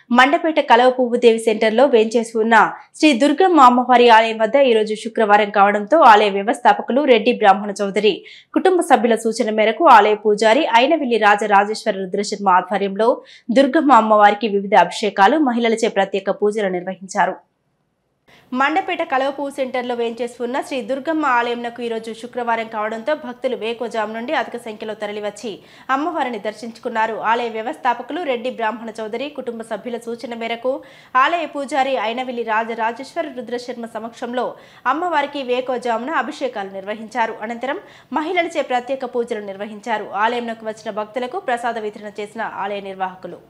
మండపేట కలవ పువ్వుదేవి సెంటర్లో వేంచేసి ఉన్న శ్రీ దుర్గమ్మ అమ్మవారి ఆలయం వద్ద ఈ రోజు శుక్రవారం కావడంతో ఆలయ వ్యవస్థాపకులు రెడ్డి బ్రాహ్మణ చౌదరి కుటుంబ సభ్యుల సూచన మేరకు ఆలయ పూజారి అయినవిల్లి రాజరాజేశ్వర రుద్రశర్మ ఆధ్వర్యంలో దుర్గమ్మ అమ్మవారికి వివిధ అభిషేకాలు మహిళలచే ప్రత్యేక పూజలు నిర్వహించారు మండపేట కలవపువ్వు సెంటర్లో వేంచేసి ఉన్న శ్రీ దుర్గమ్మ ఆలయంకు ఈరోజు శుక్రవారం కావడంతో భక్తులు వేకోజాము నుండి అధిక సంఖ్యలో తరలివచ్చి అమ్మవారిని దర్శించుకున్నారు ఆలయ వ్యవస్థాపకులు రెడ్డి బ్రాహ్మణ చౌదరి కుటుంబ సభ్యుల సూచన మేరకు ఆలయ పూజారి అయినవిల్లి రాజరాజేశ్వర రుద్రశర్మ సమక్షంలో అమ్మవారికి వేకోజామున అభిషేకాలు నిర్వహించారు అనంతరం మహిళలచే ప్రత్యేక పూజలు నిర్వహించారు ఆలయంకు వచ్చిన భక్తులకు ప్రసాద వితరణ చేసిన ఆలయ నిర్వాహకులు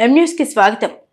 ఎం న్యూస్ కి స్వాగతం